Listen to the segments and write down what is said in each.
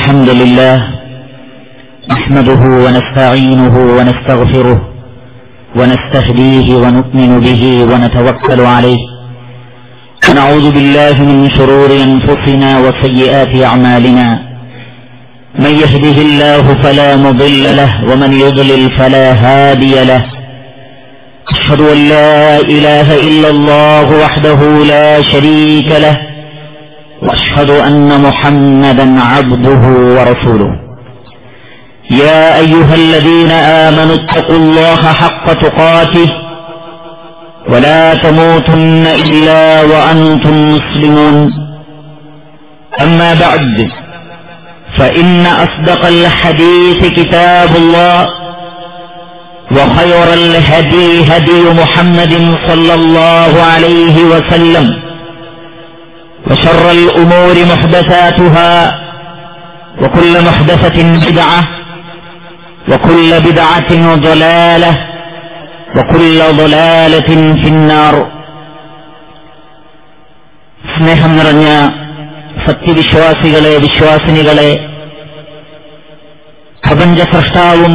الحمد لله نحمده ونستعينه ونستغفره ونستهديه ونؤمن به ونتوكل عليه ونعوذ بالله من شرور انفسنا وسيئات اعمالنا من يهده الله فلا مضل له ومن يضلل فلا هادي له اشهد ان لا اله الا الله وحده لا شريك له واشهد ان محمدا عبده ورسوله يا ايها الذين امنوا اتقوا الله حق تقاته ولا تموتن الا وانتم مسلمون اما بعد فان اصدق الحديث كتاب الله وخير الهدي هدي محمد صلى الله عليه وسلم وشر الأمور محدثاتها وكل محدثة بدعة وكل بدعة ضلالة وكل ضلالة في النار സ്നേഹം നിറഞ്ഞ സത്യവിശ്വാസികളെ വിശ്വാസിനികളെ പ്രപഞ്ച സൃഷ്ടാവും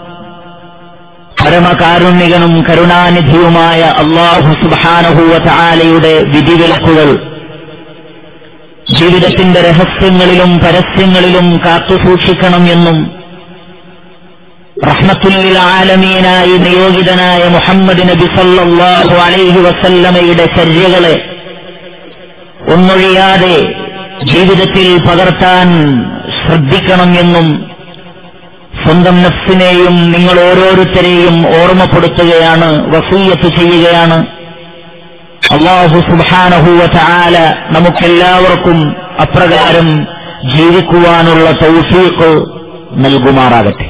പരമകാരുണികനും കരുണാനിധിയുമായ അള്ളാഹു സുബാനഹുവ താലയുടെ വിധിവിലക്കുകൾ ജീവിതത്തിന്റെ രഹസ്യങ്ങളിലും പരസ്യങ്ങളിലും കാത്തുസൂക്ഷിക്കണം എന്നും റഹ്മത്തുല്ലിൽ ആലമീനായി നിയോഗിതനായ മുഹമ്മദ് നബി സല്ലല്ലാഹു അലൈഹി വസല്ലമയുടെ ചര്യകളെ ഒന്നൊഴിയാതെ ജീവിതത്തിൽ പകർത്താൻ ശ്രദ്ധിക്കണം എന്നും സ്വന്തം നഫ്സിനെയും നിങ്ങൾ ഓരോരുത്തരെയും ഓർമ്മപ്പെടുത്തുകയാണ് വസൂയത്ത് ചെയ്യുകയാണ് അള്ളാഹു സുബാനഹുവ ചാല നമുക്കെല്ലാവർക്കും അപ്രകാരം ജീവിക്കുവാനുള്ള തൗഫീഖ് നൽകുമാറാകട്ടെ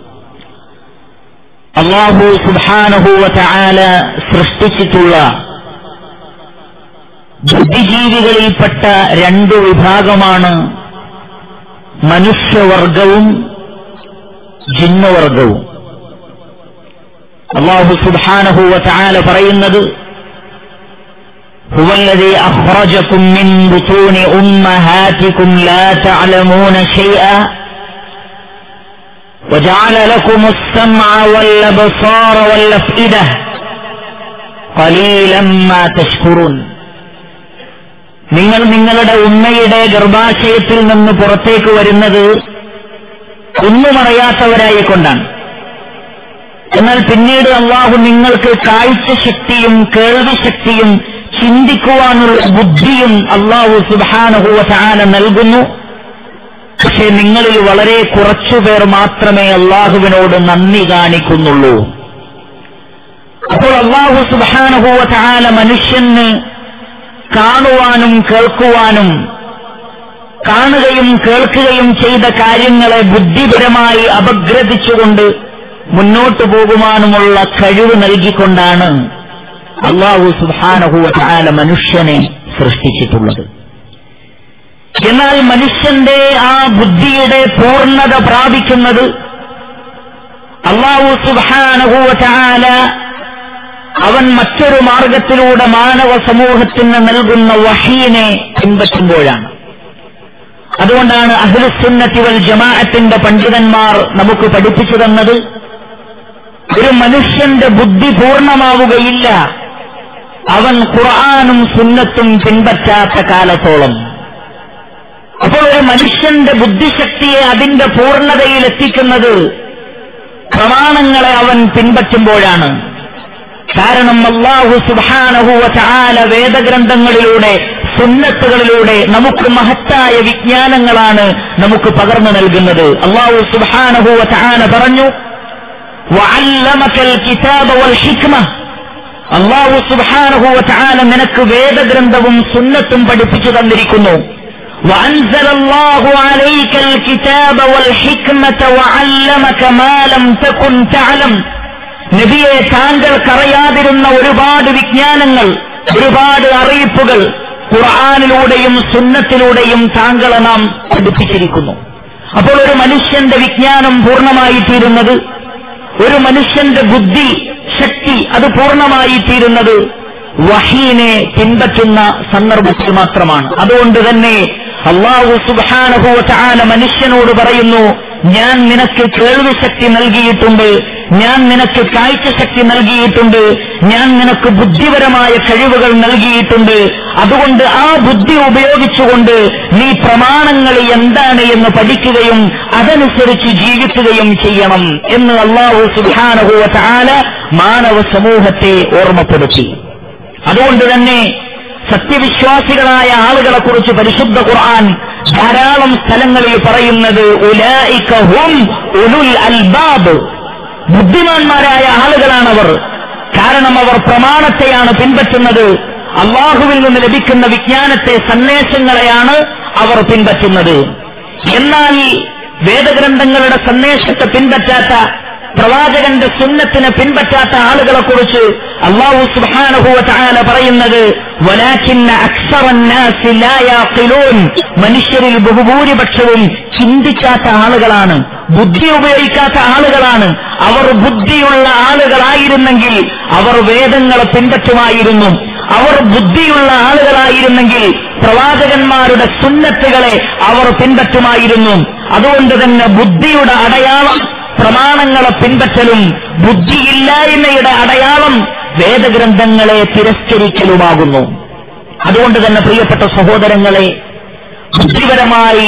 അള്ളാഹു സുബാനഹുവ ചാല സൃഷ്ടിച്ചിട്ടുള്ള ബുദ്ധിജീവികളിൽപ്പെട്ട രണ്ടു വിഭാഗമാണ് മനുഷ്യവർഗവും ജിന്നവർഗവും അള്ളാഹു സുബാനഹുവ ചാല പറയുന്നത് هو الذي أخرجكم من بطون أمهاتكم لا تعلمون شيئا وجعل لكم السمع والأبصار والأفئدة قليلا ما تشكرون നിങ്ങൾ നിങ്ങളുടെ ഉമ്മയുടെ ഗർഭാശയത്തിൽ നിന്ന് പുറത്തേക്ക് വരുന്നത് ഒന്നും അറിയാത്തവരായിക്കൊണ്ടാണ് എന്നാൽ പിന്നീട് അള്ളാഹു നിങ്ങൾക്ക് കാഴ്ച ശക്തിയും കേൾവി ശക്തിയും ചിന്തിക്കുവാനുള്ള ബുദ്ധിയും അള്ളാഹു സുബാനഹുവ ചാന നൽകുന്നു പക്ഷെ നിങ്ങളിൽ വളരെ കുറച്ചുപേർ മാത്രമേ അള്ളാഹുവിനോട് നന്ദി കാണിക്കുന്നുള്ളൂ അപ്പോൾ അള്ളാഹു സുബാനഹുവ ചാല മനുഷ്യന് കാണുവാനും കേൾക്കുവാനും കാണുകയും കേൾക്കുകയും ചെയ്ത കാര്യങ്ങളെ ബുദ്ധിപരമായി അപഗ്രഥിച്ചുകൊണ്ട് മുന്നോട്ടു പോകുവാനുമുള്ള കഴിവ് നൽകിക്കൊണ്ടാണ് അള്ളാഹു സുബാനഹുല മനുഷ്യനെ സൃഷ്ടിച്ചിട്ടുള്ളത് എന്നാൽ മനുഷ്യന്റെ ആ ബുദ്ധിയുടെ പൂർണ്ണത പ്രാപിക്കുന്നത് അള്ളാഹു സുബാനഹുല അവൻ മറ്റൊരു മാർഗത്തിലൂടെ മാനവ സമൂഹത്തിന് നൽകുന്ന വഹീനെ പിൻപറ്റുമ്പോഴാണ് അതുകൊണ്ടാണ് അഹ്ലുസുന്നത്തി വൽ ജമാഅത്തിന്റെ പണ്ഡിതന്മാർ നമുക്ക് പഠിപ്പിച്ചു തന്നത് ഒരു മനുഷ്യന്റെ ബുദ്ധി പൂർണ്ണമാവുകയില്ല അവൻ ഖുർആാനും സുന്നത്തും പിൻപറ്റാത്ത കാലത്തോളം അപ്പോൾ ഒരു മനുഷ്യന്റെ ബുദ്ധിശക്തിയെ അതിന്റെ പൂർണ്ണതയിൽ എത്തിക്കുന്നത് പ്രമാണങ്ങളെ അവൻ പിൻപറ്റുമ്പോഴാണ് കാരണം അള്ളാഹു സുബാനഹുവ ചാല വേദഗ്രന്ഥങ്ങളിലൂടെ സുന്നത്തുകളിലൂടെ നമുക്ക് മഹത്തായ വിജ്ഞാനങ്ങളാണ് നമുക്ക് പകർന്നു നൽകുന്നത് അള്ളാഹു സുബാനഹുവ ചാല പറഞ്ഞു അള്ളാഹു സുബാനഹുവ ചാല നിനക്ക് വേദഗ്രന്ഥവും സുന്നത്തും പഠിപ്പിച്ചു തന്നിരിക്കുന്നു وأنزل الله عليك الكتاب والحكمة وعلمك ما لم تكن تعلم നബിയെ താങ്കൾക്കറിയാതിരുന്ന ഒരുപാട് വിജ്ഞാനങ്ങൾ ഒരുപാട് അറിയിപ്പുകൾ ഖുർആാനിലൂടെയും സുന്നത്തിലൂടെയും താങ്കളെ നാം പഠിപ്പിച്ചിരിക്കുന്നു അപ്പോൾ ഒരു മനുഷ്യന്റെ വിജ്ഞാനം പൂർണ്ണമായി തീരുന്നത് ഒരു മനുഷ്യന്റെ ബുദ്ധി ശക്തി അത് പൂർണ്ണമായി തീരുന്നത് വഹീനെ പിൻപറ്റുന്ന സന്ദർഭത്തിൽ മാത്രമാണ് അതുകൊണ്ട് തന്നെ അള്ളാഹു സുബാനഹുവ ചാല മനുഷ്യനോട് പറയുന്നു ഞാൻ നിനക്ക് കേൾവി ശക്തി നൽകിയിട്ടുണ്ട് ഞാൻ നിനക്ക് കാഴ്ചശക്തി നൽകിയിട്ടുണ്ട് ഞാൻ നിനക്ക് ബുദ്ധിപരമായ കഴിവുകൾ നൽകിയിട്ടുണ്ട് അതുകൊണ്ട് ആ ബുദ്ധി ഉപയോഗിച്ചുകൊണ്ട് നീ പ്രമാണങ്ങൾ എന്താണ് എന്ന് പഠിക്കുകയും അതനുസരിച്ച് ജീവിക്കുകയും ചെയ്യണം എന്ന് അള്ളാഹു സുബാനഹുവ ചാല മാനവ സമൂഹത്തെ ഓർമ്മപ്പെടുത്തി അതുകൊണ്ട് തന്നെ സത്യവിശ്വാസികളായ ആളുകളെ കുറിച്ച് പരിശുദ്ധ ഖുർആൻ ധാരാളം സ്ഥലങ്ങളിൽ പറയുന്നത് ഉലായിക ഹും ഉലുൽ അൽബാബ് ബുദ്ധിമാന്മാരായ ആളുകളാണവർ കാരണം അവർ പ്രമാണത്തെയാണ് പിൻപറ്റുന്നത് അള്ളാഹുവിൽ നിന്ന് ലഭിക്കുന്ന വിജ്ഞാനത്തെ സന്ദേശങ്ങളെയാണ് അവർ പിൻപറ്റുന്നത് എന്നാൽ വേദഗ്രന്ഥങ്ങളുടെ സന്ദേശത്തെ പിൻപറ്റാത്ത പ്രവാചകന്റെ സുന്നത്തിനെ പിൻപറ്റാത്ത ആളുകളെ കുറിച്ച് അള്ളാഹു സുബാനഹുവ ചാല പറയുന്നത് വലാഖിന്ന അക്സറന്നാസിലായാഖിലൂൻ മനുഷ്യരിൽ ബഹുഭൂരിപക്ഷവും ചിന്തിക്കാത്ത ആളുകളാണ് ബുദ്ധി ഉപയോഗിക്കാത്ത ആളുകളാണ് അവർ ബുദ്ധിയുള്ള ആളുകളായിരുന്നെങ്കിൽ അവർ വേദങ്ങളെ പിൻപറ്റുമായിരുന്നു അവർ ബുദ്ധിയുള്ള ആളുകളായിരുന്നെങ്കിൽ പ്രവാചകന്മാരുടെ സുന്നത്തുകളെ അവർ പിൻപറ്റുമായിരുന്നു അതുകൊണ്ട് തന്നെ ബുദ്ധിയുടെ അടയാളം പ്രമാണങ്ങളെ പിൻപറ്റലും ബുദ്ധിയില്ലായ്മയുടെ അടയാളം വേദഗ്രന്ഥങ്ങളെ തിരസ്കരിക്കലുമാകുന്നു അതുകൊണ്ട് തന്നെ പ്രിയപ്പെട്ട സഹോദരങ്ങളെ ബുദ്ധിപരമായി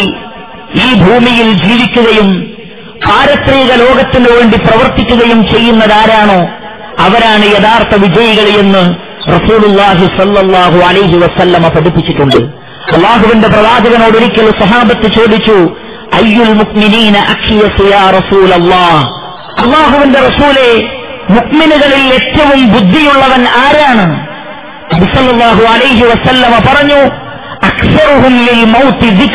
ഈ ഭൂമിയിൽ ജീവിക്കുകയും പാരത്രിക ലോകത്തിനു വേണ്ടി പ്രവർത്തിക്കുകയും ചെയ്യുന്നതാരാണോ അവരാണ് യഥാർത്ഥ വിജയികൾ എന്ന് റസൂലുല്ലാഹി സല്ലല്ലാഹു അലൈഹി വസല്ലമ പഠിപ്പിച്ചിട്ടുണ്ട് അള്ളാഹുവിന്റെ പ്രവാചകനോട് ഒരിക്കൽ സഹാബത്ത് ചോദിച്ചു അയ്യുൽ മുക്മിനീന അഖിയസു യാ റസൂലല്ലാഹ് അള്ളാഹുവിന്റെ റസൂലെ മുക്മിനുകളിൽ ഏറ്റവും ബുദ്ധിയുള്ളവൻ ആരാണ് സല്ലല്ലാഹു അലൈഹി വസല്ലമ പറഞ്ഞു അക്സറുഹും ലിൽ മൗത്തി ദിക്റ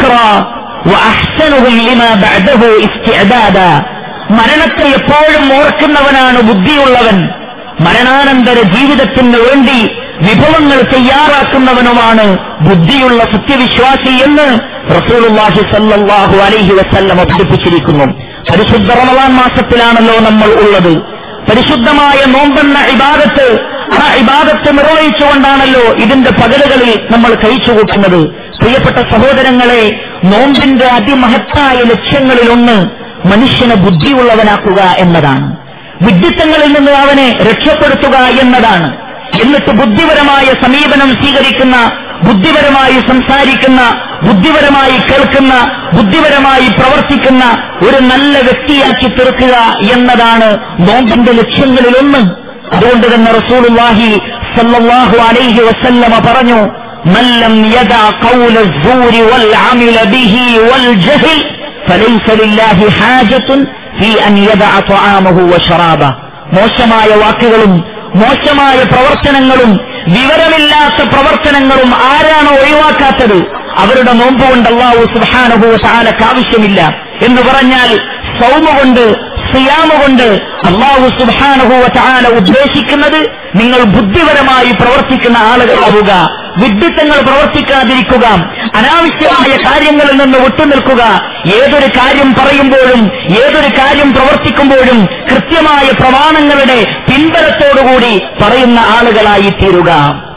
വഅഹ്സനുഹും ലിമാ ബഅദഹു ഇസ്തിഅദാദ മരണത്തെ എപ്പോഴും ഓർക്കുന്നവനാണ് ബുദ്ധിയുള്ളവൻ മരണാനന്തര ജീവിതത്തിന് വേണ്ടി വിഭവങ്ങൾ തയ്യാറാക്കുന്നവനുമാണ് ബുദ്ധിയുള്ള സത്യവിശ്വാസി എന്ന് റസൂലുള്ളാഹി സല്ലല്ലാഹു അലൈഹി വസല്ലമ പഠിപ്പിച്ചിരിക്കുന്നു പരിശുദ്ധ റമദാൻ മാസത്തിലാണല്ലോ നമ്മൾ ഉള്ളത് പരിശുദ്ധമായ നോമ്പെന്ന ഇബാദത്ത് ആ ഇബാദത്ത് നിർവഹിച്ചുകൊണ്ടാണല്ലോ ഇതിന്റെ പകലുകളിൽ നമ്മൾ കഴിച്ചുകൂട്ടുന്നത് പ്രിയപ്പെട്ട സഹോദരങ്ങളെ നോമ്പിന്റെ അതിമഹത്തായ ലക്ഷ്യങ്ങളിലൊന്ന് മനുഷ്യനെ ബുദ്ധിയുള്ളവനാക്കുക എന്നതാണ് വിഡ്ഢിത്തങ്ങളിൽ നിന്ന് അവനെ രക്ഷപ്പെടുത്തുക എന്നതാണ് എന്നിട്ട് ബുദ്ധിപരമായ സമീപനം സ്വീകരിക്കുന്ന ബുദ്ധിപരമായി സംസാരിക്കുന്ന ബുദ്ധിപരമായി കേൾക്കുന്ന ബുദ്ധിപരമായി പ്രവർത്തിക്കുന്ന ഒരു നല്ല വ്യക്തിയാക്കി തീർക്കുക എന്നതാണ് നോമ്പിന്റെ ലക്ഷ്യങ്ങളിലൊന്ന് അതുകൊണ്ട് തന്നെ റസൂലുള്ളാഹി സല്ലല്ലാഹു അലൈഹി വസല്ലമ പറഞ്ഞു മല്ലം യദാ ഖൗല الزور والعمل به والجهل فليس لله حاجة في أن يدع طعامه وشرابه മോശമായ വാക്കുകളും മോശമായ പ്രവർത്തനങ്ങളും വിവരമില്ലാത്ത പ്രവർത്തനങ്ങളും ആരാണോ ഒഴിവാക്കാത്തത് അവരുടെ നോമ്പ് കൊണ്ട് അള്ളാഹു സുബാനുഭവ താലക്ക് ആവശ്യമില്ല എന്ന് പറഞ്ഞാൽ സൗമ കൊണ്ട് സിയാമ കൊണ്ട് അള്ളാഹു സുബാനുഭവ താല ഉദ്ദേശിക്കുന്നത് നിങ്ങൾ ബുദ്ധിപരമായി പ്രവർത്തിക്കുന്ന ആളുകളാവുക വിഡ്ഢിത്തങ്ങൾ പ്രവർത്തിക്കാതിരിക്കുക അനാവശ്യമായ കാര്യങ്ങളിൽ നിന്ന് വിട്ടുനിൽക്കുക ഏതൊരു കാര്യം പറയുമ്പോഴും ഏതൊരു കാര്യം പ്രവർത്തിക്കുമ്പോഴും കൃത്യമായ പ്രമാണങ്ങളുടെ പിൻബലത്തോടുകൂടി പറയുന്ന ആളുകളായി തീരുക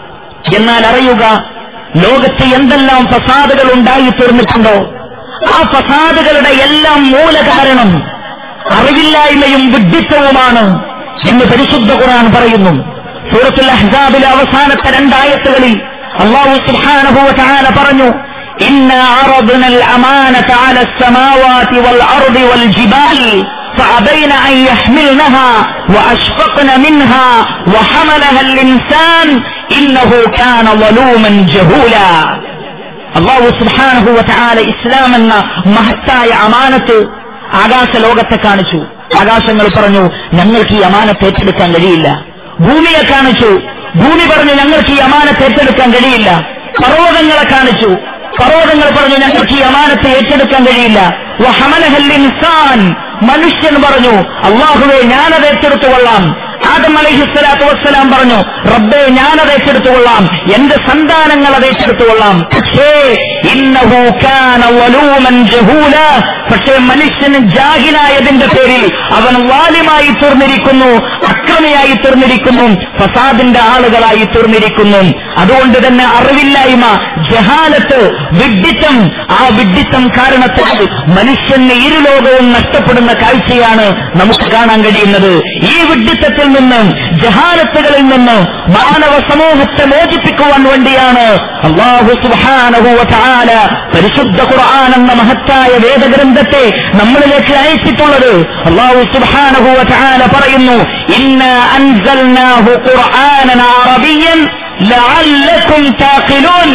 എന്നാൽ അറിയുക ലോകത്ത് എന്തെല്ലാം ഫസാദുകൾ ഉണ്ടായി തീർന്നിട്ടുണ്ടോ ആ ഫസാദുകളുടെ എല്ലാം മൂലകാരണം അറിവില്ലായ്മയും വിഡ്ഢിത്തവുമാണ് എന്ന് പരിശുദ്ധ ഖുർആൻ പറയുന്നു സൂറത്തുൽ അഹ്സാബിലെ അവസാനത്തെ രണ്ടായത്തുകളിൽ അള്ളാഹു സുബ്ഹാനഹു വതആല പറഞ്ഞു إنا عرضنا الأمانة على السماوات والأرض والجبال فأبين أن يحملنها وأشفقن منها وحملها الإنسان إنه كان ظلوما جهولا അള്ളാഹു സുബ്ഹാനഹു വതആല ഇസ്ലാം എന്ന മഹത്തായ അമാനത്ത് ആകാശ ലോകത്തെ കാണിച്ചു ആകാശങ്ങൾ പറഞ്ഞു ഞങ്ങൾക്ക് ഈ അമാനത്ത് ഏറ്റെടുക്കാൻ കഴിയില്ല ഭൂമിയെ കാണിച്ചു ഭൂമി പറഞ്ഞു ഞങ്ങൾക്ക് ഈ അമാനത്ത് ഏറ്റെടുക്കാൻ കഴിയില്ല പർവ്വതങ്ങളെ കാണിച്ചു പർവ്വതങ്ങൾ പറഞ്ഞു ഞങ്ങൾക്ക് ഈ അമാനത്തെ ഏറ്റെടുക്കാൻ കഴിയില്ല വഹമലഹൽ ഇൻസാൻ മനുഷ്യൻ പറഞ്ഞു അള്ളാഹുവെ ഞാനത് ഏറ്റെടുത്തു കൊള്ളാം ആദം അലൈഹി സ്വലാത്തു വസ്സലാം പറഞ്ഞു റബ്ബെ ഞാൻ അത് ഏറ്റെടുത്തുകൊള്ളാം എന്റെ സന്താനങ്ങൾ അത് ഏറ്റെടുത്തുകൊള്ളാം പക്ഷേ ഇന്നഹു കാന വലൂമൻ ജഹൂല പക്ഷേ മനുഷ്യന് ജാഹിലായതിന്റെ പേരിൽ അവൻ വാലിമായി തീർന്നിരിക്കുന്നു അക്രമിയായി തീർന്നിരിക്കുന്നു ഫസാദിന്റെ ആളുകളായി തീർന്നിരിക്കുന്നു അതുകൊണ്ട് തന്നെ അറിവില്ലായ്മ ജഹാലത്ത് വിഡ്ഢിത്തം ആ വിഡ്ഢിത്തം കാരണത്താൽ മനുഷ്യന് ഇരുലോകവും നഷ്ടപ്പെടുന്ന കാഴ്ചയാണ് നമുക്ക് കാണാൻ കഴിയുന്നത് ഈ വിഡ്ഢിത്തത്തിൽ നിന്നും ജഹാലത്തുകളിൽ നിന്ന് മാനവ സമൂഹത്തെ മോചിപ്പിക്കുവാൻ വേണ്ടിയാണ് അള്ളാഹു സുബ്ഹാനഹു വ തആല പരിശുദ്ധ ഖുർആൻ എന്ന മഹത്തായ വേദഗ്രന്ഥത്തെ നമ്മളിലേക്ക് അയച്ചിട്ടുള്ളത് അള്ളാഹു സുബ്ഹാനഹു വ തആല പറയുന്നു ഇന്ന അൻസൽനാഹു ഖുർആനൻ അറബിയൻ ലഅല്ലക്കും താഖിലൂൻ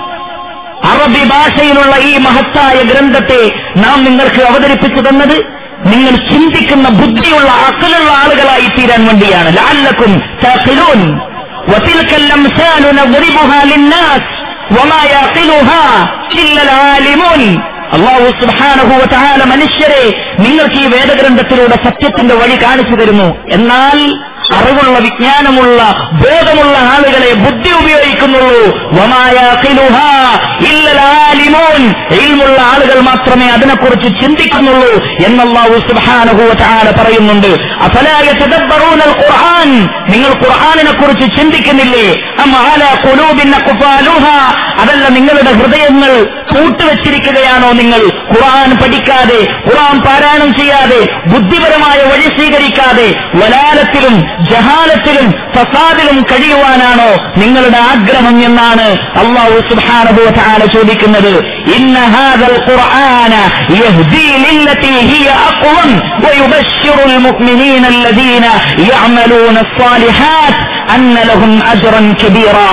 അറബി ഭാഷയിലുള്ള ഈ മഹത്തായ ഗ്രന്ഥത്തെ നാം നിങ്ങൾക്ക് അവതരിപ്പിച്ചു തന്നത് നിങ്ങൾ ചിന്തിക്കുന്ന ബുദ്ധിയുള്ള അക്കലുള്ള ആളുകളായി തീരാൻ വേണ്ടിയാണ് ലാല്ലക്കും താഖിലൂൻ وتلك الأمثال نضربها للناس وما يعقلها إلا العالمون അള്ളാഹു സുബ്ഹാനഹു വതആല മനുഷ്യരെ നിങ്ങൾക്ക് ഈ വേദഗ്രന്ഥത്തിലൂടെ സത്യത്തിന്റെ വഴി കാണിച്ചു തരുന്നു എന്നാൽ അറിവുള്ള വിജ്ഞാനമുള്ള ബോധമുള്ള ആളുകളെ ബുദ്ധി ഉപയോഗിക്കുന്നുള്ളൂ വമായാഖിലുഹാ ഇല്ലൽ ആലിമൂൻ ഇൽമുള്ള ആളുകൾ മാത്രമേ അതിനെക്കുറിച്ച് ചിന്തിക്കുന്നുള്ളൂ എന്നല്ലാഹു സുബ്ഹാനഹു വതആല പറയുന്നുണ്ട് അഫലാ യതദബ്ബറൂനൽ ഖുർആൻ നിങ്ങൾ ഖുർആനിനെ കുറിച്ച് ചിന്തിക്കുന്നില്ലേ അം അലാ ഖുലൂബിൻ അഖ്ഫാലുഹാ അതല്ല നിങ്ങളുടെ ഹൃദയങ്ങൾ കൂട്ടുവച്ചിരിക്കുകയാണോ നിങ്ങൾ ഖുർആൻ പഠിക്കാതെ ഖുർആൻ പാരായണം ചെയ്യാതെ ബുദ്ധിപരമായ വഴി സ്വീകരിക്കാതെ വലാലത്തിലും ജഹാലത്തിലും ഫസാദിലും കഴിയുവാനാണോ നിങ്ങളുടെ ആഗ്രഹം എന്നാണ് അള്ളാഹു സുബ്ഹാനഹു വതആല ചോദിക്കുന്നത് ഇന്ന ഹാദൽ ഖുർആന യഹ്ദി ലില്ലതി ഹിയ അഖ്വം വയുബശ്ശിറുൽ മുഅ്മിനീന الذين يعملون الصالحات أن لهم أجرا كبيرا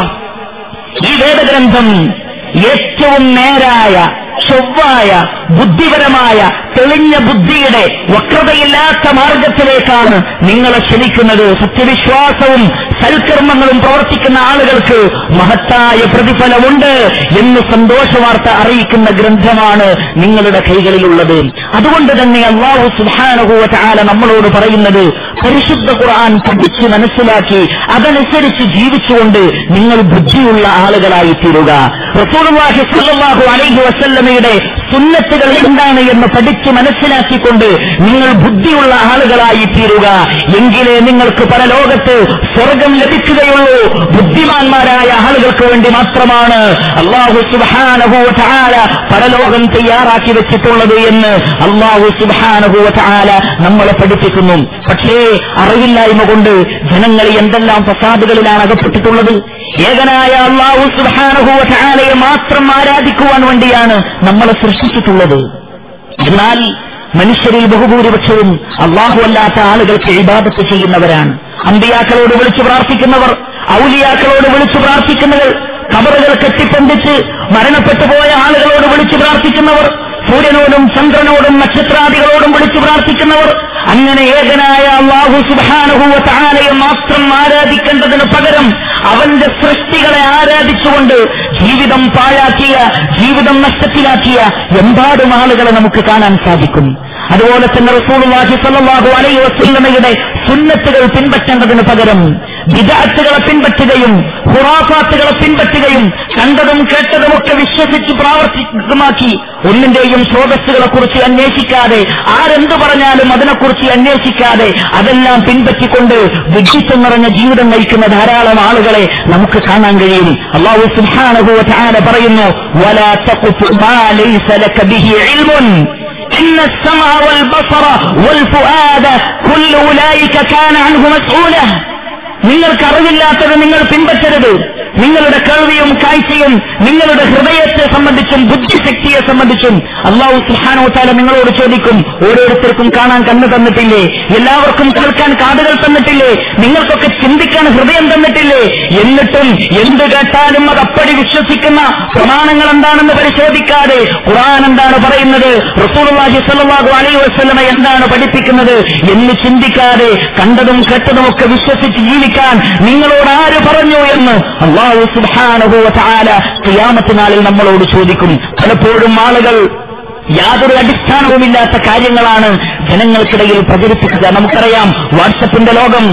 ഈ വേദഗ്രന്ഥം ഏറ്റവും നേരായ ചൊവ്വായ ബുദ്ധിപരമായ തെളിഞ്ഞ ബുദ്ധിയുടെ വക്രതയില്ലാത്ത മാർഗത്തിലേക്കാണ് നിങ്ങളെ ക്ഷണിക്കുന്നത് സത്യവിശ്വാസവും സൽക്കർമ്മങ്ങളും പ്രവർത്തിക്കുന്ന ആളുകൾക്ക് മഹത്തായ പ്രതിഫലമുണ്ട് എന്ന് സന്തോഷവാർത്ത അറിയിക്കുന്ന ഗ്രന്ഥമാണ് നിങ്ങളുടെ കൈകളിലുള്ളത് അതുകൊണ്ട് തന്നെ അള്ളാഹു സുബാനഹുവ ചാല നമ്മളോട് പറയുന്നത് പരിശുദ്ധ ഖുർആൻ പഠിച്ച് മനസ്സിലാക്കി അതനുസരിച്ച് ജീവിച്ചുകൊണ്ട് നിങ്ങൾ ബുദ്ധിയുള്ള ആളുകളായി തീരുക റസൂലുള്ളാഹി സ്വല്ലല്ലാഹു അലൈഹി വസല്ലമയുടെ സുന്നത്തുകൾ എന്താണ് എന്ന് പഠിച്ച് മനസ്സിലാക്കിക്കൊണ്ട് നിങ്ങൾ ബുദ്ധിയുള്ള ആളുകളായി തീരുക എങ്കിലേ നിങ്ങൾക്ക് പരലോകത്ത് സ്വർഗം ലഭിക്കുകയുള്ളൂ ബുദ്ധിമാന്മാരായ ആളുകൾക്ക് വേണ്ടി മാത്രമാണ് അള്ളാഹു സുബാനഹു ഠാല പരലോകം തയ്യാറാക്കി വെച്ചിട്ടുള്ളത് എന്ന് അള്ളാഹു സുബാനഹു ഠാല നമ്മളെ പഠിപ്പിക്കുന്നു പക്ഷേ അറിവില്ലായ്മ കൊണ്ട് ജനങ്ങൾ എന്തെല്ലാം ഫസാദുകളിലാണ് അകപ്പെട്ടിട്ടുള്ളത് ഏകനായ അള്ളാഹു സുബാനഹു ഠാലയെ മാത്രം ആരാധിക്കുവാൻ വേണ്ടിയാണ് നമ്മളെ സൃഷ്ടിച്ചിട്ടുള്ളത് എന്നാൽ മനുഷ്യരിൽ ബഹുഭൂരിപക്ഷവും അള്ളാഹു അല്ലാത്ത ആളുകൾക്ക് ഇബാദത്ത് ചെയ്യുന്നവരാണ് അമ്പിയാക്കളോട് വിളിച്ചു പ്രാർത്ഥിക്കുന്നവർ ഔലിയാക്കളോട് വിളിച്ചു പ്രാർത്ഥിക്കുന്നവർ കബറുകൾ കെട്ടിപ്പൊന്തിച്ച് മരണപ്പെട്ടു പോയ ആളുകളോട് വിളിച്ചു പ്രാർത്ഥിക്കുന്നവർ സൂര്യനോടും ചന്ദ്രനോടും നക്ഷത്രാദികളോടും വിളിച്ചു പ്രാർത്ഥിക്കുന്നവർ അങ്ങനെ ഏകനായ അള്ളാഹു സുബാനുഭൂവ താലയെ മാത്രം ആരാധിക്കേണ്ടതിന് പകരം അവന്റെ സൃഷ്ടികളെ ആരാധിച്ചുകൊണ്ട് ജീവിതം പാഴാക്കിയ ജീവിതം നഷ്ടത്തിലാക്കിയ എമ്പാടും ആളുകളെ നമുക്ക് കാണാൻ സാധിക്കും അതുപോലെ തന്നെ റസൂലുള്ളാഹി സ്വല്ലല്ലാഹു അലൈഹി വസല്ലമയുടെ സുന്നത്തുകൾ പിൻപറ്റേണ്ടതിന് പകരം വിദാത്തുകളെ പിൻപറ്റുകയും ഹുറാഫാത്തുകളെ പിൻപറ്റുകയും കണ്ടതും കേട്ടതുമൊക്കെ വിശ്വസിച്ച് പ്രാവർത്തികമാക്കി ഒന്നിന്റെയും സ്രോതസ്സുകളെ കുറിച്ച് അന്വേഷിക്കാതെ ആരെന്തു പറഞ്ഞാലും അതിനെക്കുറിച്ച് അന്വേഷിക്കാതെ അതെല്ലാം പിൻപറ്റിക്കൊണ്ട് വിഡ്ഢിത്തം നിറഞ്ഞ ജീവിതം നയിക്കുന്ന ധാരാളം ആളുകളെ നമുക്ക് കാണാൻ കഴിയും അള്ളാഹു സുബ്ഹാനഹു വ തആല പറയുന്നു വലാ തഖുഫ് മാ ലൈസ ലക ബിഹി ഇൽമുൻ إن السمع والبصر والفؤاد كل أولئك كان عنه مسؤولا നിങ്ങൾക്ക് അറിവില്ലാത്തത് നിങ്ങൾ പിൻപറ്റരുത് നിങ്ങളുടെ കേൾവിയും കാഴ്ചയും നിങ്ങളുടെ ഹൃദയത്തെ സംബന്ധിച്ചും ബുദ്ധിശക്തിയെ സംബന്ധിച്ചും അള്ളാഹു സുഹാനോ താല നിങ്ങളോട് ചോദിക്കും ഓരോരുത്തർക്കും കാണാൻ കണ്ണ് തന്നിട്ടില്ലേ എല്ലാവർക്കും കേൾക്കാൻ കാതുകൾ തന്നിട്ടില്ലേ നിങ്ങൾക്കൊക്കെ ചിന്തിക്കാൻ ഹൃദയം തന്നിട്ടില്ലേ എന്നിട്ടും എന്ത് കേട്ടാലും അത് അപ്പടി വിശ്വസിക്കുന്ന പ്രമാണങ്ങൾ എന്താണെന്ന് പരിശോധിക്കാതെ ഖുർആൻ എന്താണ് പറയുന്നത് റസൂലുള്ളാഹി സ്വല്ലല്ലാഹു അലൈഹി വസല്ലമ എന്താണ് പഠിപ്പിക്കുന്നത് എന്ന് ചിന്തിക്കാതെ കണ്ടതും കേട്ടതുമൊക്കെ വിശ്വസിച്ച് ജീവിക്കാൻ നിങ്ങളോട് ആര് പറഞ്ഞു എന്ന് അള്ളാഹു സുബ്ഹാനഹു വ തആല ഖിയാമത്ത് നാളിൽ നമ്മളോട് ചോദിക്കും പലപ്പോഴും ആളുകൾ യാതൊരു അടിസ്ഥാനവുമില്ലാത്ത കാര്യങ്ങളാണ് ജനങ്ങൾക്കിടയിൽ പ്രചരിപ്പിക്കുക നമുക്കറിയാം വാട്സപ്പിന്റെ ലോകം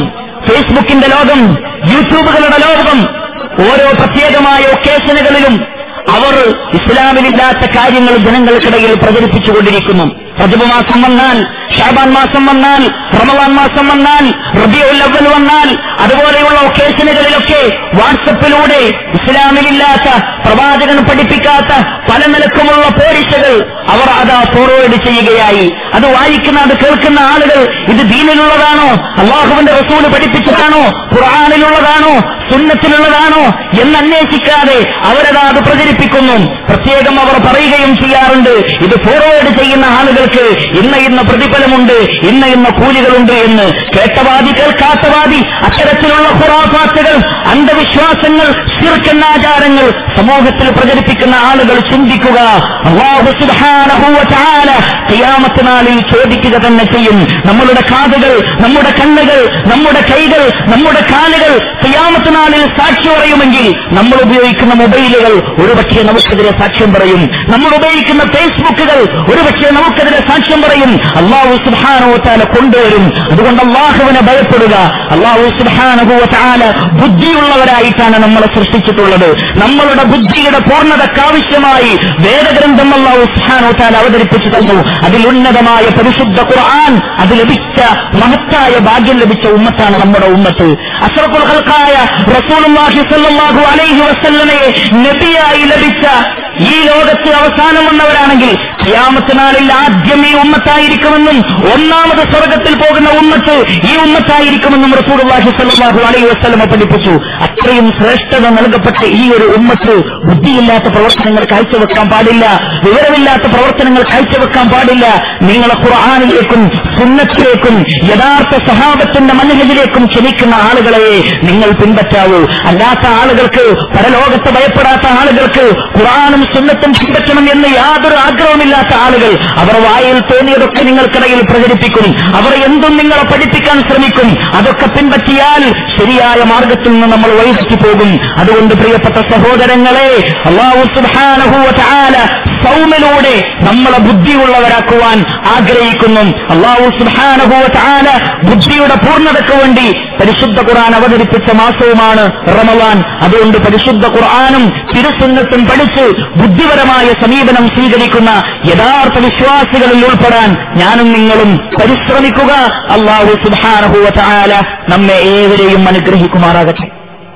ഫേസ്ബുക്കിന്റെ ലോകം യൂട്യൂബുകളുടെ ലോകം ഓരോ പ്രത്യേകമായ ഒക്കേഷനുകളിലും അവർ ഇസ്ലാമിലില്ലാത്ത കാര്യങ്ങൾ ജനങ്ങൾക്കിടയിൽ പ്രചരിപ്പിച്ചുകൊണ്ടിരിക്കുന്നു റജബ് മാസം വന്നാൽ ഷാബാൻ മാസം വന്നാൽ റമദാൻ മാസം വന്നാൽ റബിയുൽ അവൽ വന്നാൽ അതുപോലെയുള്ള ഒക്കേഷനുകളിലൊക്കെ വാട്സപ്പിലൂടെ ഇസ്ലാമിലില്ലാത്ത പ്രവാചകൻ പഠിപ്പിക്കാത്ത പല നിലക്കുമുള്ള പോലീസുകൾ അവർ അതാ ഫോർവേഡ് ചെയ്യുകയായി അത് വായിക്കുന്ന അത് കേൾക്കുന്ന ആളുകൾ ഇത് ദീനിലുള്ളതാണോ അള്ളാഹുവിന്റെ റസൂല് പഠിപ്പിച്ചതാണോ ഖുർആാനിലുള്ളതാണോ സുന്നത്തിലുള്ളതാണോ എന്ന് അന്വേഷിക്കാതെ അവരത് അത് പ്രചരിപ്പിക്കുന്നു പ്രത്യേകം അവർ പറയുകയും ചെയ്യാറുണ്ട് ഇത് ഫോർവേഡ് ചെയ്യുന്ന ആളുകൾക്ക് ഇന്ന ഇന്ന പ്രതിഫലമുണ്ട് ഇന്ന ഇന്ന കൂലികളുണ്ട് എന്ന് കേട്ടവാദി കേൾക്കാത്തവാദി അത്തരത്തിലുള്ള ഖുറാഫാത്തുകൾ അന്ധവിശ്വാസങ്ങൾ ശിർക്കെന്നാചാരങ്ങൾ സമൂഹത്തിൽ പ്രചരിപ്പിക്കുന്ന ആളുകൾ ചിന്തിക്കുക അള്ളാഹു സുബ്ഹാനഹു വ തആല ഖിയാമത്ത് നാളിൽ ചോദിക്കുക തന്നെ ചെയ്യും നമ്മളുടെ കാതുകൾ നമ്മുടെ കണ്ണുകൾ നമ്മുടെ കൈകൾ നമ്മുടെ കാലുകൾ ഖിയാമത്ത് നാളിൽ സാക്ഷി പറയുമെങ്കിൽ നമ്മൾ ഉപയോഗിക്കുന്ന മൊബൈലുകൾ ഒരുപക്ഷെ നമുക്കെതിരെ സാക്ഷ്യം പറയും നമ്മൾ ഉപയോഗിക്കുന്ന ഫേസ്ബുക്കുകൾ ഒരുപക്ഷെ നമുക്കെതിരെ സാക്ഷ്യം പറയും അള്ളാഹു സുബാനോത്താല കൊണ്ടുവരും അതുകൊണ്ട് അള്ളാഹുവിനെ ഭയപ്പെടുക അള്ളാഹു സുബാനുഭവത്താല ബുദ്ധിയുള്ളവരായിട്ടാണ് നമ്മളെ സൃഷ്ടിച്ചിട്ടുള്ളത് നമ്മളുടെ ബുദ്ധിയുടെ പൂർണ്ണതക്കാവശ്യമായി വേദഗ്രന്ഥം അള്ളാഹു സുബാനോത്താല അവതരിപ്പിച്ചു തന്നു അതിൽ ഉന്നതമായ പരിശുദ്ധ ഖുർആൻ അത് ലഭിച്ച മഹത്തായ ഭാഗ്യം ലഭിച്ച ഉമ്മത്താണ് നമ്മുടെ ഉമ്മത്ത് അഷറഫുൽ ഹൽക്കായ റസൂലുള്ളാഹി സ്വല്ലല്ലാഹു അലൈഹി വസല്ലമയെ നബിയായി ലഭിച്ച ഈ ലോകത്ത് അവസാനം വന്നവരാണെങ്കിൽ ഖിയാമത്ത് നാളിൽ ആദ്യം ഈ ഉമ്മത്തായിരിക്കുമെന്നും ഒന്നാമത് സ്വർഗത്തിൽ പോകുന്ന ഉമ്മത്ത് ഈ ഉമ്മത്തായിരിക്കുമെന്നും റസൂലുള്ളാഹി സ്വല്ലല്ലാഹു അലൈഹി വസല്ലമ പഠിപ്പിച്ചു അത്രയും ശ്രേഷ്ഠത നൽകപ്പെട്ട ഈ ഒരു ഉമ്മത്ത് ബുദ്ധിയില്ലാത്ത പ്രവർത്തനങ്ങൾ കാഴ്ചവെക്കാൻ പാടില്ല വിവരമില്ലാത്ത പ്രവർത്തനങ്ങൾ കാഴ്ചവെക്കാൻ പാടില്ല നിങ്ങളെ ഖുർആാനിലേക്കും സുന്നത്തിലേക്കും യഥാർത്ഥ സഹാബത്തിന്റെ മനസ്സിലേക്കും ക്ഷണിക്കുന്ന ആളുകളെ നിങ്ങൾ പിൻപറ്റാവൂ അല്ലാത്ത ആളുകൾക്ക് പരലോകത്ത് ഭയപ്പെടാത്ത ആളുകൾക്ക് ഖുർആാനും സുന്നത്തും പിൻപറ്റണം എന്ന് യാതൊരു ആഗ്രഹമില്ലാത്ത ആളുകൾ അവർ വായിൽ തോന്നിയതൊക്കെ നിങ്ങൾക്കിടയിൽ പ്രചരിപ്പിക്കും അവർ എന്തും നിങ്ങളെ പഠിപ്പിക്കാൻ ശ്രമിക്കും അതൊക്കെ പിൻപറ്റിയാൽ ശരിയായ മാർഗത്തിൽ നിന്ന് നമ്മൾ വഴിതെറ്റി പോകും അതുകൊണ്ട് പ്രിയപ്പെട്ട സഹോദരങ്ങളെ അള്ളാഹു സുബ്ഹാനഹു വ തആല സൗമിലൂടെ നമ്മളെ ബുദ്ധിയുള്ളവരാക്കുവാൻ ആഗ്രഹിക്കുന്നു അള്ളാഹു സുബ്ഹാനഹു വ തആല ബുദ്ധിയുടെ പൂർണ്ണതയ്ക്ക് വേണ്ടി പരിശുദ്ധ ഖുർആൻ അവതരിപ്പിച്ച മാസവുമാണ് റമളാൻ അതുകൊണ്ട് പരിശുദ്ധ ഖുർആനും തിരുസുന്നത്തും പഠിച്ച് ബുദ്ധിപരമായ സമീപനം സ്വീകരിക്കുന്ന യഥാർത്ഥ വിശ്വാസികളിൽ ഉൾപ്പെടാൻ ഞാനും നിങ്ങളും പരിശ്രമിക്കുക അള്ളാഹു സുബ്ഹാനഹു വ തആല നമ്മെ ഏവരെയും അനുഗ്രഹിക്കുമാറാകട്ടെ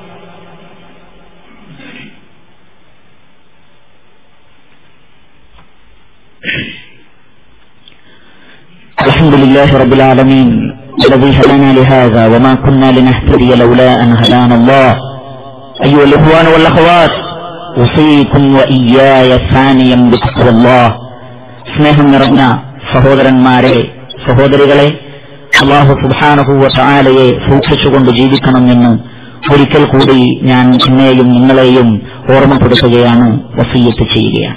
الحمد لله رب العالمين الذي هدانا لهذا وما كنا لنهتدي لولا أن هدانا الله أيها الإخوان والأخوات أوصيكم وإياي ثانيا بتقوى الله സ്നേഹം നിറഞ്ഞ സഹോദരന്മാരെ സഹോദരികളെ അള്ളാഹു സുബാനഹുവ ചായാലയെ സൂക്ഷിച്ചുകൊണ്ട് ജീവിക്കണം എന്ന് ഒരിക്കൽ കൂടി ഞാൻ എന്നെയും നിങ്ങളെയും ഓർമ്മപ്പെടുത്തുകയാണ് വസീയത്ത് ചെയ്യുകയാണ്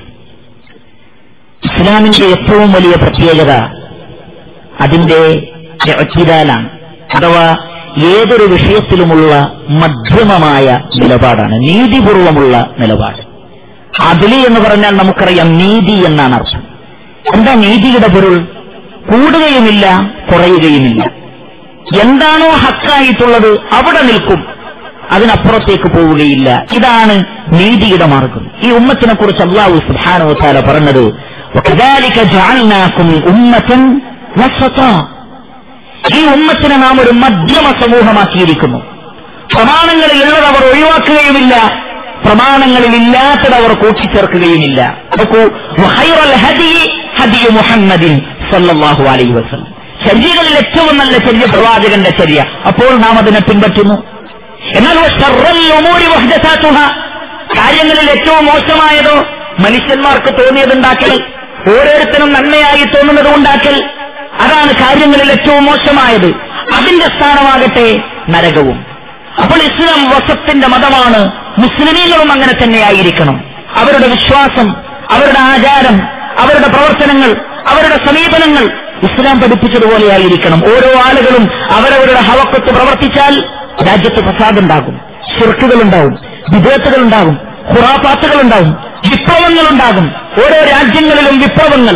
ഇസ്ലാമിന്റെ ഏറ്റവും വലിയ പ്രത്യേകത അതിന്റെ ഇഅ്തിദാലാണ് അഥവാ ഏതൊരു വിഷയത്തിലുമുള്ള മധ്യമമായ നിലപാടാണ് നീതിപൂർവമുള്ള നിലപാട് അതിലി എന്ന് പറഞ്ഞാൽ നമുക്കറിയാം നീതി എന്നാണ് അർത്ഥം എന്താ നീതിയുടെ പൊരുൾ കൂടുകയുമില്ല കുറയുകയുമില്ല എന്താണോ ഹക്കായിട്ടുള്ളത് അവിടെ നിൽക്കും അതിനപ്പുറത്തേക്ക് പോവുകയില്ല ഇതാണ് നീതിയുടെ മാർഗം ഈ ഉമ്മത്തിനെ കുറിച്ച് അള്ളാഹു സുബ്ഹാനഹു വതആല പറഞ്ഞത് وكذلك جعلناكم أمة وسطا ഈ ഉമ്മത്തിനെ നാം ഒരു മധ്യമ സമൂഹമാക്കിയിരിക്കുന്നു പ്രമാണങ്ങളിൽ ഉള്ളത് അവർ ഒഴിവാക്കുകയുമില്ല പ്രമാണങ്ങളിൽ ഇല്ലാത്തത് അവർ കൂട്ടിച്ചേർക്കുകയുമില്ല നോക്കൂ വഖൈറുൽ ഹദി ഹദി മുഹമ്മദിൻ സല്ലല്ലാഹു അലൈഹി വസല്ലം ചര്യകളിൽ ഏറ്റവും നല്ല ചര്യ പ്രവാചകന്റെ ചര്യ അപ്പോൾ നാം അതിനെ പിൻപറ്റുന്നു എന്നാൽ വശർറൽ ഉമൂരി വഹ്ദസാതുഹ കാര്യങ്ങളിൽ ഏറ്റവും മോശമായതോ മനുഷ്യന്മാർക്ക് തോന്നിയതുണ്ടാക്കൽ ഓരോരുത്തരും നന്മയായി തോന്നുന്നത് ഉണ്ടാക്കൽ അതാണ് കാര്യങ്ങളിൽ ഏറ്റവും മോശമായത് അതിന്റെ സ്ഥാനമാകട്ടെ നരകവും അപ്പോൾ ഇസ്ലാം വസത്തിന്റെ മതമാണ് മുസ്ലിമീങ്ങളും അങ്ങനെ തന്നെയായിരിക്കണം അവരുടെ വിശ്വാസം അവരുടെ ആചാരം അവരുടെ പ്രവർത്തനങ്ങൾ അവരുടെ സമീപനങ്ങൾ ഇസ്ലാം പഠിപ്പിച്ചതുപോലെയായിരിക്കണം ഓരോ ആളുകളും അവരവരുടെ ഹവക്കത്ത് പ്രവർത്തിച്ചാൽ രാജ്യത്ത് ഫസാദുണ്ടാകും ഷിർക്കുകളുണ്ടാവും വിദേത്തുകളുണ്ടാകും ഖുറാഫാത്തുകളുണ്ടാവും വിപ്ലവങ്ങളുണ്ടാകും ഓരോ രാജ്യങ്ങളിലും വിപ്ലവങ്ങൾ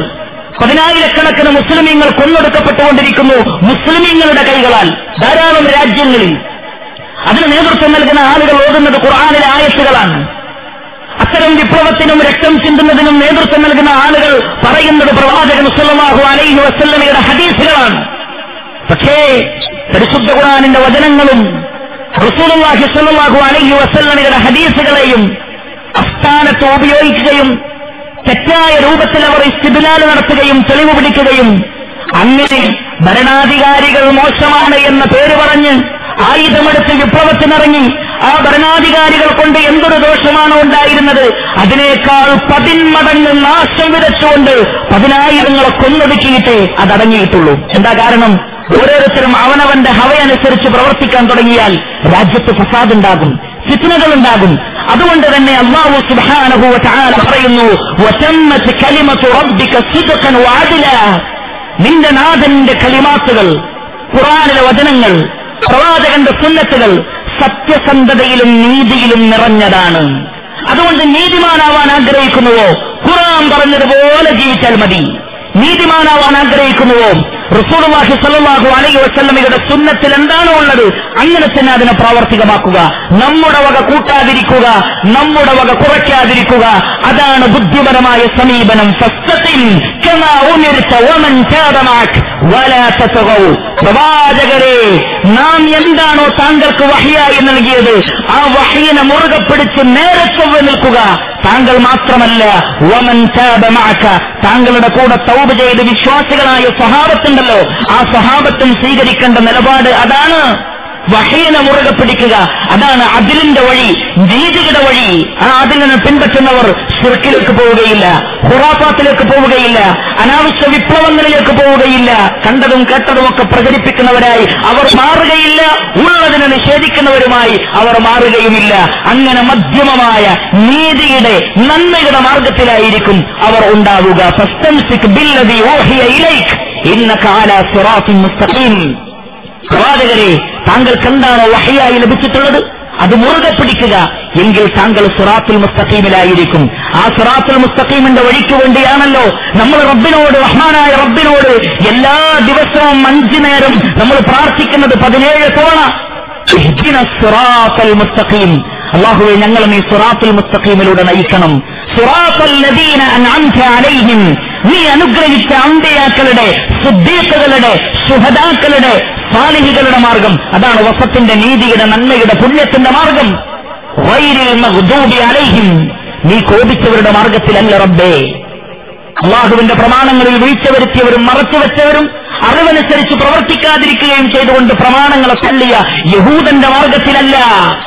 പതിനായിരക്കണക്കിന് മുസ്ലിമീങ്ങൾ കൊന്നൊടുക്കപ്പെട്ടുകൊണ്ടിരിക്കുന്നു മുസ്ലിമീങ്ങളുടെ കൈകളാൽ ധാരാളം രാജ്യങ്ങളിൽ അതിന് നേതൃത്വം നൽകുന്ന ആളുകൾ ഓതുന്നത് ഖുർആാനിലെ ആയത്തുകളാണ് അത്തരം വിപ്ലവത്തിനും രക്തം ചിന്തുന്നതിനും നേതൃത്വം നൽകുന്ന ആളുകൾ പറയുന്നത് പ്രവാചകൻ സല്ലല്ലാഹു അലൈഹി വസല്ലമയുടെ ഹദീസുകളാണ് പക്ഷേ പരിശുദ്ധ ഖുർആാനിന്റെ വചനങ്ങളും റസൂലുള്ളാഹി സ്വല്ലല്ലാഹു അലൈഹി വസല്ലമയുടെ ഹദീസുകളെയും അസ്ഥാനത്ത് ഉപയോഗിക്കുകയും തെറ്റായ രൂപത്തിൽ അവർ ഇസ്തിബിലാൽ നടത്തുകയും തെളിവ് പിടിക്കുകയും അങ്ങനെ ഭരണാധികാരികൾ മോശമാണ് എന്ന പേര് പറഞ്ഞ് ആയുധമെടുത്ത് വിപ്ലവത്തിനിറങ്ങി ആ ഭരണാധികാരികൾ കൊണ്ട് എന്തൊരു ദോഷമാണോ ഉണ്ടായിരുന്നത് അതിനേക്കാൾ പതിന്മടങ്ങ് നാശം വിതച്ചുകൊണ്ട് പതിനായിരങ്ങളെ കൊന്നൊടുക്കിയിട്ടേ അതടങ്ങിയിട്ടുള്ളൂ എന്താ കാരണം ഓരോരുത്തരും അവനവന്റെ ഹവയനുസരിച്ച് പ്രവർത്തിക്കാൻ തുടങ്ങിയാൽ രാജ്യത്ത് ഫസാദ് ഉണ്ടാകും ഫിത്നകൾ ഉണ്ടാകും അതുകൊണ്ട് തന്നെ അള്ളാഹു സുബ്ഹാനഹു വ തആല പറയുന്നു വതമ്മത് കലിമതു റബ്ബിക സിദ്ഖൻ വഅദ്ല നിന്റെ നാഥന്റെ കലിമാത്തുകൾ ഖുർആനിലെ വചനങ്ങൾ പ്രവാചകന്റെ സുന്നത്തുകൾ സത്യസന്ധതയിലും നീതിയിലും നിറഞ്ഞതാണ് അതുകൊണ്ട് നീതിമാനാവാൻ ആഗ്രഹിക്കുന്നുവോ ഖുർആൻ പറഞ്ഞതുപോലെ ജീവിച്ചാൽ മതി നീതിമാനാവാൻ ആഗ്രഹിക്കുന്നുവോ റസൂലുള്ളാഹി സ്വല്ലല്ലാഹു അലൈഹി വസല്ലമയുടെ സുന്നത്തിൽ എന്താണോ ഉള്ളത് അങ്ങനെ തന്നെ അതിനെ പ്രാവർത്തികമാക്കുക നമ്മുടെ വക കൂട്ടാതിരിക്കുക നമ്മുടെ വക കുറയ്ക്കാതിരിക്കുക അതാണ് ബുദ്ധിപരമായ സമീപനം ഫസ്തഖിം കമാ ഉമിർത വമൻ താബ മഅക് വലാ തതഗൗ പ്രവാചകരെ നാം എന്താണോ താങ്കൾക്ക് വഹിയായി നൽകിയത് ആ വഹിയിനെ മുറുകെ പിടിച്ച് നേരെ ചൊവ്വ നിൽക്കുക താങ്കൾ മാത്രമല്ല വമൻ താബ മഅക താങ്കളുടെ കൂടെ തൗബ ചെയ്ത് വിശ്വാസികളായ സ്വഹാബത്തുണ്ടല്ലോ ആ സ്വഹാബത്തും സ്വീകരിക്കേണ്ട നിലപാട് അതാണ് വഹീനെ മുറുകെ പിടിക്കുക അതാണ് അതിലിന്റെ വഴി നീതിയുടെ വഴി ആ അതിലിനെ പിൻപറ്റുന്നവർ ഷിർക്കിലേക്ക് പോവുകയില്ല ഹുറാഫാത്തിലേക്ക് പോവുകയില്ല അനാവശ്യ വിപ്ലവങ്ങളിലേക്ക് പോവുകയില്ല കണ്ടതും കേട്ടതുമൊക്കെ പ്രചരിപ്പിക്കുന്നവരായി അവർ മാറുകയില്ല ഉള്ളതിനെ നിഷേധിക്കുന്നവരുമായി അവർ മാറുകയുമില്ല അങ്ങനെ മധ്യമമായ നീതിയുടെ നന്മയുടെ മാർഗത്തിലായിരിക്കും അവർ ഉണ്ടാവുക ഫസ്തംസിക് ബില്ലദി ഓഹിയ ഇലൈക് ഇന്നക അലാ സിറാത്തിൻ മുസ്തഖീം പ്രവാചകരെ താങ്കൾക്ക് എന്താണോ വഹയായി ലഭിച്ചിട്ടുള്ളത് അത് മുറുകെ പിടിക്കുക എങ്കിൽ താങ്കൾ സുറാത്തുൽ മുസ്തഖീമിലായിരിക്കും ആ സുറാത്തുൽ മുസ്തഖീമിന്റെ വഴിക്ക് വേണ്ടിയാണല്ലോ നമ്മൾ റബ്ബിനോട് റഹ്മാനായ റബ്ബിനോട് എല്ലാ ദിവസവും അഞ്ചു നേരം നമ്മൾ പ്രാർത്ഥിക്കുന്നത് പതിനേഴ് തവണ ഇഹ്ദിന സിറാത്തൽ മുസ്തഖീം അള്ളാഹുവെ ഞങ്ങൾ നീ സുറാത്തുൽ മുസ്തഖീമിലൂടെ നയിക്കണം സുറാത്തൽ ലദീന അൻഅംത അലൈഹിം നീ അനുഗ്രഹിച്ച അമ്പയാക്കളുടെ സുദ്ദീഖുകളുടെ സുഹദാക്കളുടെ സാലിഹികളുടെ മാർഗം അതാണ് വസത്തിന്റെ നീതിയുടെ നന്മയുടെ പുണ്യത്തിന്റെ മാർഗം വൈരിൽ മഗ്ദൂബി അലൈഹിം നീ കോപിച്ചവരുടെ മാർഗത്തിലല്ല റബ്ബേ അള്ളാഹുവിന്റെ പ്രമാണങ്ങളിൽ വീഴ്ച വരുത്തിയവരും മറച്ചുവെച്ചവരും അറിവനുസരിച്ച് പ്രവർത്തിക്കാതിരിക്കുകയും ചെയ്തുകൊണ്ട് പ്രമാണങ്ങളെ തള്ളിയ യഹൂദന്റെ മാർഗത്തിലല്ല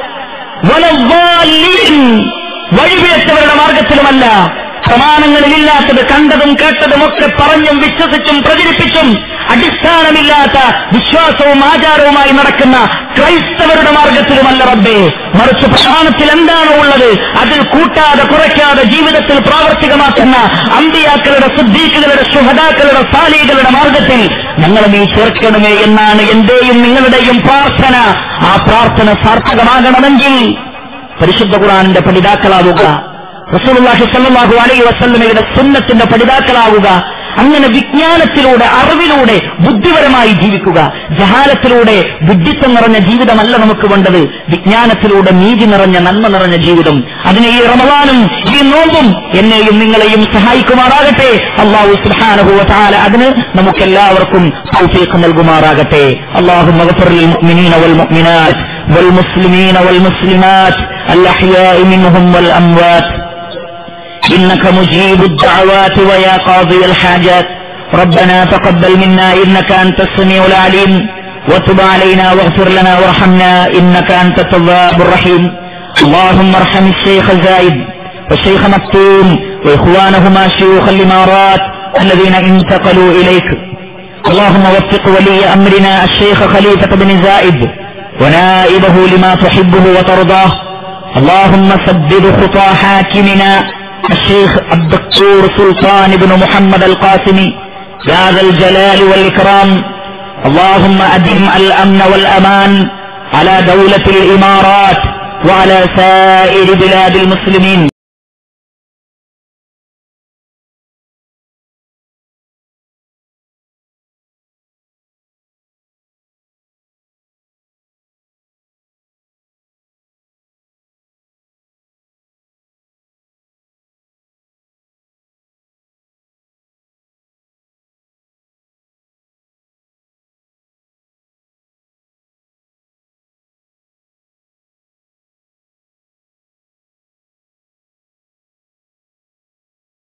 വലവ്വാലീൻ വഴിപിഴച്ചവരുടെ മാർഗത്തിലുമല്ല പ്രമാണങ്ങളിലില്ലാത്തത് കണ്ടതും കേട്ടതും ഒക്കെ പറഞ്ഞും വിശ്വസിച്ചും പ്രചരിപ്പിച്ചും അടിസ്ഥാനമില്ലാത്ത വിശ്വാസവും ആചാരവുമായി നടക്കുന്ന ക്രൈസ്തവരുടെ മാർഗത്തിലുമല്ല റബ്ബേ മറിച്ച് പ്രധാനത്തിൽ എന്താണോ ഉള്ളത് അതിൽ കൂട്ടാതെ കുറയ്ക്കാതെ ജീവിതത്തിൽ പ്രാവർത്തികമാക്കുന്ന അമ്പിയാക്കളുടെ സുദ്ദീഖുകളുടെ ശുഹദാക്കളുടെ സാലികളുടെ മാർഗത്തിൽ ഞങ്ങൾ നീ ചേർക്കണമേ എന്നാണ് എന്റെയും നിങ്ങളുടെയും പ്രാർത്ഥന ആ പ്രാർത്ഥന സാർത്ഥകമാകണമെങ്കിൽ പരിശുദ്ധ ഖുറാനിന്റെ പഠിതാക്കളാവുക റസൂലുള്ളാഹി സ്വല്ലല്ലാഹു അലൈഹി വസല്ലമയുടെ സുന്നത്തിന്റെ പഠിതാക്കളാവുക അങ്ങനെ വിജ്ഞാനത്തിലൂടെ അറിവിലൂടെ ബുദ്ധിപരമായി ജീവിക്കുക ജഹാലത്തിലൂടെ വിഡ്ഢിത്തം നിറഞ്ഞ ജീവിതമല്ല നമുക്ക് വേണ്ടത് വിജ്ഞാനത്തിലൂടെ നീതി നിറഞ്ഞ നന്മ നിറഞ്ഞ ജീവിതം അതിന് ഈ റമദാനും ഈ നോമ്പും എന്നെയും നിങ്ങളെയും സഹായിക്കുമാറാകട്ടെ അള്ളാഹു സുബ്ഹാനഹു വ തആല അതിന് നമുക്കെല്ലാവർക്കും തൗഫീഖ് നൽകുമാറാകട്ടെ അള്ളാഹു للمؤمنين والمؤمنات والمسلمين والمسلمات الأحياء منهم والأموات إنك مجيب الدعوات ويا قاضي الحاجات ربنا تقبل منا إنك أنت السميع العليم وتب علينا واغفر لنا وارحمنا إنك أنت التواب الرحيم اللهم ارحم الشيخ زايد والشيخ مكتوم وإخوانهما شيوخ الإمارات الذين انتقلوا إليك اللهم وفق ولي أمرنا الشيخ خليفة بن زايد ونائبه لما تحبه وترضاه اللهم سدد خطى حاكمنا الشيخ الدكتور سلطان بن محمد القاسمي يا ذا الجلال والإكرام اللهم أدم الأمن والأمان على دولة الإمارات وعلى سائر بلاد المسلمين